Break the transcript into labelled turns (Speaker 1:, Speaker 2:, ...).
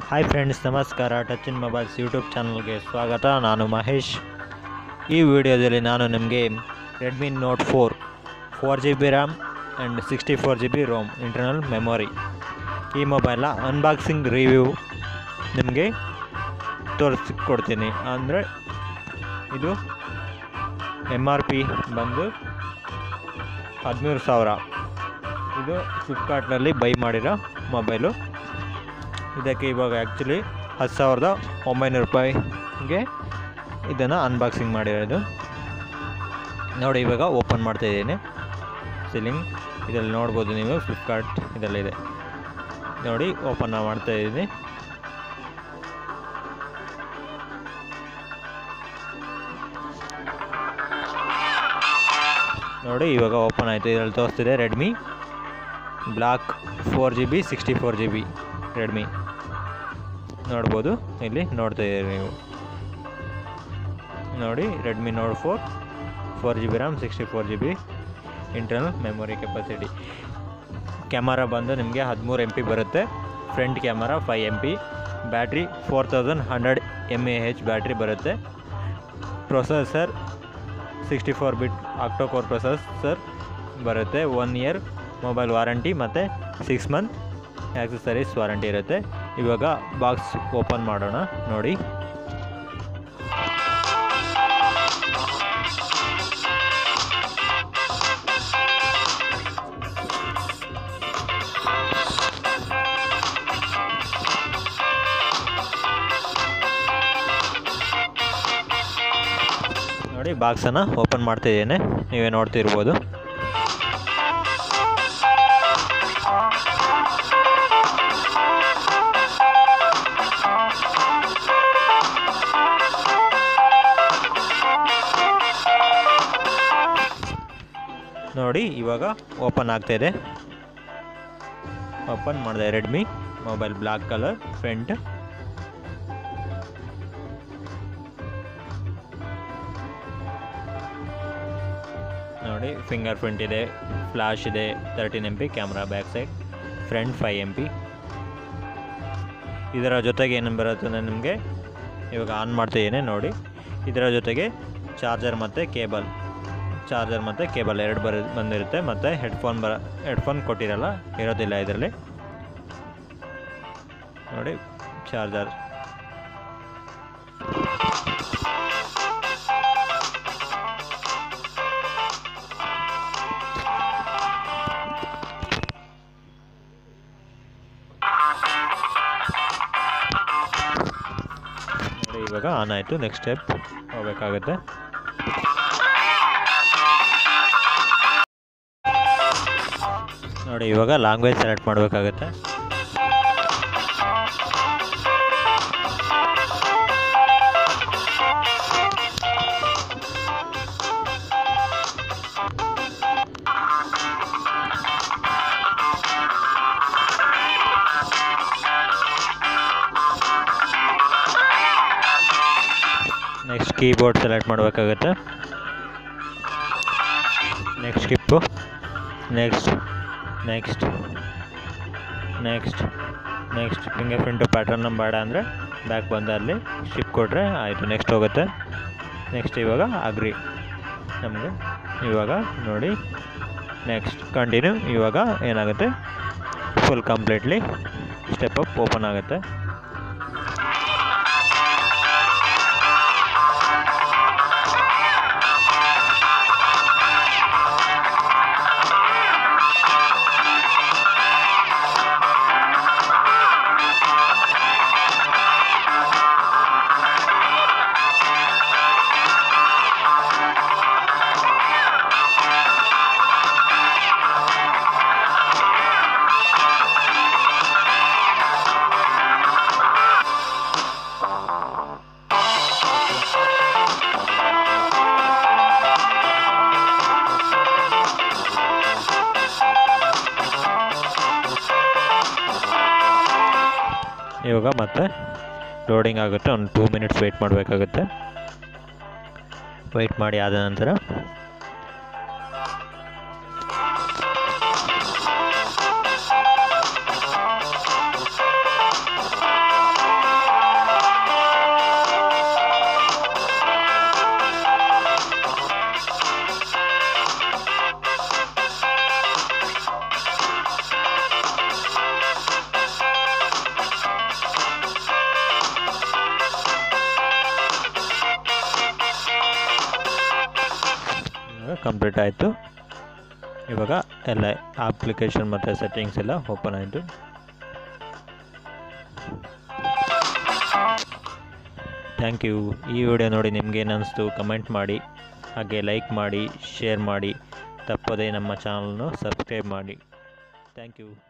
Speaker 1: hi friends ನಮಸ್ಕಾರ touch in mobiles YouTube ಚಾನಲ್ಗೆ ಸ್ವಾಗತ ನಾನು ಮಹೇಶ್ ಈ ವಿಡಿಯೋದಲ್ಲಿ ನಾನು ನಿಮಗೆ Redmi note four four G B RAM and sixty four G B ROM internal memory ಈ ಮೊಬೈಲ್ನ ಅನ್ಬಾಕ್ಸಿಂಗ್ ರಿವ್ಯೂ ನಿಮಗೆ ತೋರಿಸ್ಕೊಡ್ತೀನಿ ಅಂದರೆ ಇದು ಎಮ್ ಆರ್ ಪಿ ಬಂದು ಹದಿಮೂರು ಸಾವಿರ ಇದು ಫ್ಲಿಪ್ಕಾರ್ಟ್ನಲ್ಲಿ ಬೈ ಮಾಡಿರೋ ಮೊಬೈಲು ಇದಕ್ಕೆ ಇವಾಗ ಆ್ಯಕ್ಚುಲಿ ಹತ್ತು ಸಾವಿರದ ಒಂಬೈನೂರು ರೂಪಾಯಿಗೆ ಇದನ್ನು ಅನ್ಬಾಕ್ಸಿಂಗ್ ಮಾಡಿರೋದು ನೋಡಿ ಇವಾಗ ಓಪನ್ ಮಾಡ್ತಾ ಇದ್ದೀನಿ ಸೀಲಿಂಗ್ ಇದರಲ್ಲಿ ನೋಡ್ಬೋದು ನೀವು ಫ್ಲಿಪ್ಕಾರ್ಟ್ ಇದರಲ್ಲಿದೆ ನೋಡಿ ಓಪನ್ ಮಾಡ್ತಾ ಇದ್ದೀನಿ ನೋಡಿ ಇವಾಗ ಓಪನ್ ಆಯಿತು ಇದರಲ್ಲಿ ತೋರಿಸ್ತಿದೆ Redmi black four G B sixty four G B Redmi ನೋಡ್ಬೋದು ಇಲ್ಲಿ ನೋಡ್ತಾ ಇದ್ದೀರಿ ನೀವು ನೋಡಿ Redmi note four four G B RAM sixty four G B internal memory capacity camera ಬಂದು ನಿಮಗೆ ಹದಿಮೂರು ಎಮ್ ಪಿ ಬರುತ್ತೆ front camera five M P battery four thousand hundred M A H battery ಬರುತ್ತೆ processor sixty four bit octacore processor ಬರುತ್ತೆ one year mobile warranty ಮತ್ತು six month accessories warranty ಇರುತ್ತೆ ಇವಾಗ box open ಮಾಡೋಣ ನೋಡಿ ನೋಡಿ ಬಾಕ್ಸನ್ನು open ಮಾಡ್ತಿದ್ದೇನೆ ನೀವೇ ನೋಡ್ತಿರ್ಬೋದು ನೋಡಿ ಇವಾಗ ಓಪನ್ ಆಗ್ತಾ ಇದೆ ಓಪನ್ ಮಾಡಿದೆ Redmi mobile black colour front ನೋಡಿ ಫಿಂಗರ್ ಪ್ರಿಂಟ್ ಇದೆ ಫ್ಲಾಶ್ ಇದೆ thirteen M P camera back side front five M P ಇದರ ಜೊತೆಗೆ ಏನು ಬರುತ್ತೆ ಅಂದರೆ ನಿಮಗೆ ಇವಾಗ ಆನ್ ಮಾಡ್ತಿದ್ದೀನಿ ನೋಡಿ ಇದರ ಜೊತೆಗೆ ಚಾರ್ಜರ್ ಮತ್ತು ಕೇಬಲ್ ಚಾರ್ಜರ್ ಮತ್ತು ಕೇಬಲ್ ಎರಡು ಬರ ಬಂದಿರುತ್ತೆ ಮತ್ತು ಹೆಡ್ಫೋನ್ ಬರ ಹೆಡ್ಫೋನ್ ಕೊಟ್ಟಿರಲ್ಲ ಇರೋದಿಲ್ಲ ಇದರಲ್ಲಿ ನೋಡಿ ಚಾರ್ಜರ್ ನೋಡಿ ಇವಾಗ ಆನ್ ಆಯಿತು ನೆಕ್ಸ್ಟ್ ಸ್ಟೆಪ್ ಹೋಗಬೇಕಾಗುತ್ತೆ ನೋಡಿ ಇವಾಗ ಲ್ಯಾಂಗ್ವೇಜ್ ಸೆಲೆಕ್ಟ್ ಮಾಡಬೇಕಾಗುತ್ತೆ ನೆಕ್ಸ್ಟ್ ಕೀಬೋರ್ಡ್ ಸೆಲೆಕ್ಟ್ ಮಾಡಬೇಕಾಗುತ್ತೆ next skip next next next next fingerprint pattern ಬೇಡ ಅಂದರೆ ಬ್ಯಾಕ್ ಬಂದ ಅಲ್ಲಿ ಶಿಪ್ ಕೊಟ್ಟರೆ ಆಯಿತು ನೆಕ್ಸ್ಟ್ ಹೋಗುತ್ತೆ ನೆಕ್ಸ್ಟ್ ಇವಾಗ ಅಗ್ರಿ ನಮಗೆ ಇವಾಗ ನೋಡಿ ನೆಕ್ಸ್ಟ್ ಕಂಟಿನ್ಯೂ ಇವಾಗ ಏನಾಗುತ್ತೆ full completely step up open ಆಗುತ್ತೆ ಇವಾಗ ಮತ್ತೆ ಲೋಡಿಂಗ್ ಆಗುತ್ತೆ ಒಂದು ಟೂ ಮಿನಿಟ್ಸ್ ವೆಯ್ಟ್ ಮಾಡಬೇಕಾಗುತ್ತೆ ವೆಯ್ಟ್ ಮಾಡಿ ಆದ ನಂತರ ಇವಾಗ ಕಂಪ್ಲೀಟ್ ಆಯಿತು ಇವಾಗ ಎಲ್ಲ ಅಪ್ಲಿಕೇಶನ್ ಮತ್ತು ಸೆಟ್ಟಿಂಗ್ಸ್ ಎಲ್ಲ ಓಪನ್ ಆಯಿತು ಥ್ಯಾಂಕ್ ಯು ಈ ವಿಡಿಯೋ ನೋಡಿ ನಿಮ್ಗೆ ಏನು ಅನಿಸ್ತು ಕಮೆಂಟ್ ಮಾಡಿ ಹಾಗೆ ಲೈಕ್ ಮಾಡಿ ಶೇರ್ ಮಾಡಿ ತಪ್ಪದೇ ನಮ್ಮ ಚಾನಲ್ನು ಸಬ್ಸ್ಕ್ರೈಬ್ ಮಾಡಿ ಥ್ಯಾಂಕ್ ಯು